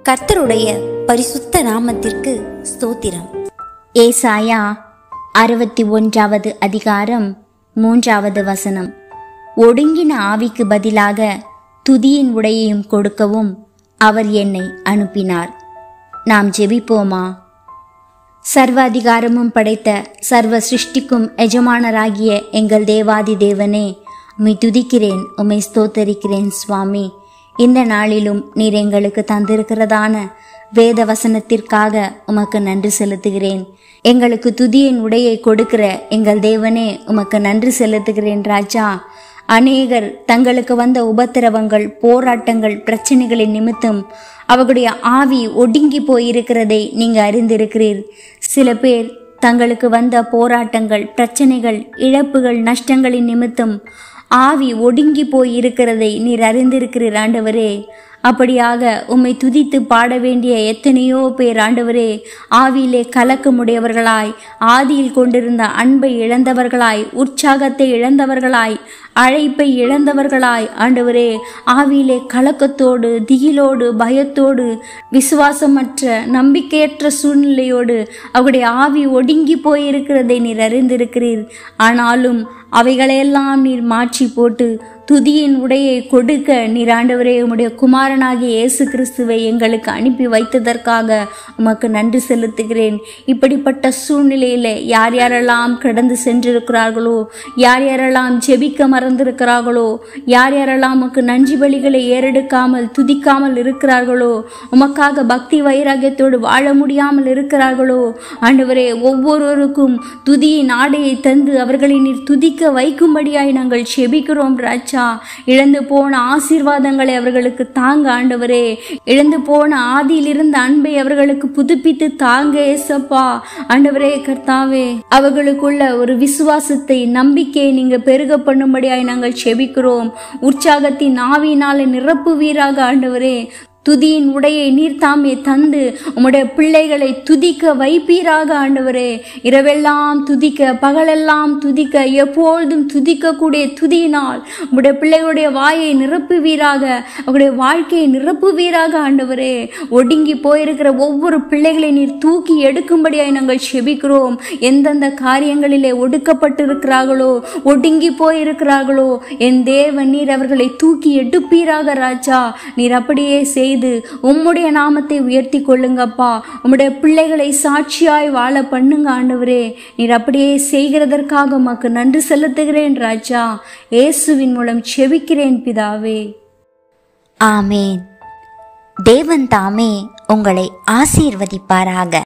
கர்த்தருடைய பரிசுத்த நாமத்திற்கு ஸ்தோத்திரம் ஏசாயா அறுபத்தி ஒன்றாவது அதிகாரம் மூன்றாவது வசனம் ஒடுங்கின ஆவிக்கு பதிலாக துதியின் உடையையும் கொடுக்கவும் அவர் என்னை அனுப்பினார் நாம் ஜெபிப்போமா சர்வ அதிகாரமும் படைத்த சர்வ சிருஷ்டிக்கும் எஜமானராகிய எங்கள் தேவாதி தேவனே உம்மை துதிக்கிறேன் உம்மை ஸ்தோத்தரிக்கிறேன் சுவாமி இந்த நாளிலும் நீர் எங்களுக்கு தந்திருக்கிறதான வேத வசனத்திற்காக உமக்கு நன்றி செலுத்துகிறேன் எங்களுக்கு துதியின் உடையை கொடுக்கிற எங்கள் தேவனே உமக்கு நன்றி செலுத்துகிறேன் ராஜா அநேகர் தங்களுக்கு வந்த உபத்திரவங்கள் போராட்டங்கள் பிரச்சனைகளின் நிமித்தம் அவர்களுடைய ஆவி ஒடுங்கி போயிருக்கிறதை நீங்க அறிந்திருக்கிறீர் சில பேர் தங்களுக்கு வந்த போராட்டங்கள் பிரச்சனைகள் இழப்புகள் நஷ்டங்களின் நிமித்தம் ஆவி ஒடுங்கி போய் இருக்கிறதை நீர் அறிந்திருக்கிறீர் ஆண்டவரே அப்படியாக உம்மை துதித்து பாட வேண்டிய எத்தனையோ பேர் ஆண்டவரே ஆவியிலே கலக்கமுடையவர்களாய் ஆதியில் கொண்டிருந்த அன்பை இழந்தவர்களாய் உற்சாகத்தை இழந்தவர்களாய் அழைப்பை இழந்தவர்களாய் ஆண்டவரே ஆவியிலே கலக்கத்தோடு திகிலோடு பயத்தோடு விசுவாசமற்ற நம்பிக்கையற்ற சூழ்நிலையோடு அவருடைய ஆவி ஒடுங்கி போயிருக்கிறதை நீர் அறிந்திருக்கிறீர் ஆனாலும் அவைகளையெல்லாம் நீர் மாற்றி போட்டு துதியின் உடையை கொடுக்க நீர் ஆண்டவரே உம்முடைய குமாரனாகிய இயேசு கிறிஸ்துவை எங்களுக்கு அனுப்பி வைத்ததற்காக உமக்கு நன்றி செலுத்துகிறேன் இப்படிப்பட்ட சூழ்நிலையில யார் யாரெல்லாம் கடந்து சென்றிருக்கிறார்களோ யார் யாரெல்லாம் ஜெபிக்க மறந்திருக்கிறார்களோ யார் யாரெல்லாம் உமக்கு நன்றி பலிகளை ஏறெடுக்காமல் துதிக்காமல் இருக்கிறார்களோ உமக்காக பக்தி வைராகியத்தோடு வாழ முடியாமல் இருக்கிறார்களோ ஆண்டவரே ஒவ்வொருவருக்கும் துதியின் ஆடையை தந்து அவர்களை நீர் துதிக்க வைக்கும்படியாய் நாங்கள் செபிக்கிறோம் ராஜா இழந்து போன ஆசீர்வாதங்களை அவர்களுக்கு தாங்க ஆண்டவரே இழந்து போன ஆதியில் இருந்த அன்பை அவர்களுக்கு புதுப்பித்து தாங்க ஏசப்பா ஆண்டவரே கர்த்தாவே அவர்களுக்குள்ள ஒரு விசுவாசத்தை நம்பிக்கையை நீங்க பெருக பண்ணும்படியாய் நாங்கள் செபிக்கிறோம் உற்சாகத்தின் ஆவியினால நிரப்புவீராக ஆண்டவரே துதியின் உடையை நீர் தாமே தந்து உம்முடைய பிள்ளைகளை துதிக்க வைப்பீராக ஆண்டவரே இரவெல்லாம் துதிக்க பகலெல்லாம் துதிக்க எப்பொழுதும் துதிக்கக்கூடிய துதியினால் உம்முடைய பிள்ளைகளுடைய வாயை நிரப்புவீராக அவருடைய வாழ்க்கையை நிரப்புவீராக ஆண்டவரே ஒடுங்கி போயிருக்கிற ஒவ்வொரு பிள்ளைகளை நீர் தூக்கி எடுக்கும்படியாய் நாங்கள் செபிக்கிறோம் எந்தெந்த காரியங்களிலே ஒடுக்கப்பட்டிருக்கிறார்களோ ஒடுங்கி போயிருக்கிறார்களோ என் தேவன் நீர் அவர்களை தூக்கி எடுப்பீராக ராஜா நீர் அப்படியே செய்து உம்முடைய நாமத்தை உயர்த்தி கொள்ளுங்கப்பா உம்முடைய பிள்ளைகளை சாட்சியாய் வாழ பண்ணுங்க ஆண்டவரே நீர் அப்படியே செய்கிறதற்காக உமக்கு நன்றி செலுத்துகிறேன் ராஜா இயேசுவின் மூலம் செபிக்கிறேன் பிதாவே ஆமேன் தேவன் தாமே உங்களை ஆசீர்வதிப்பாராக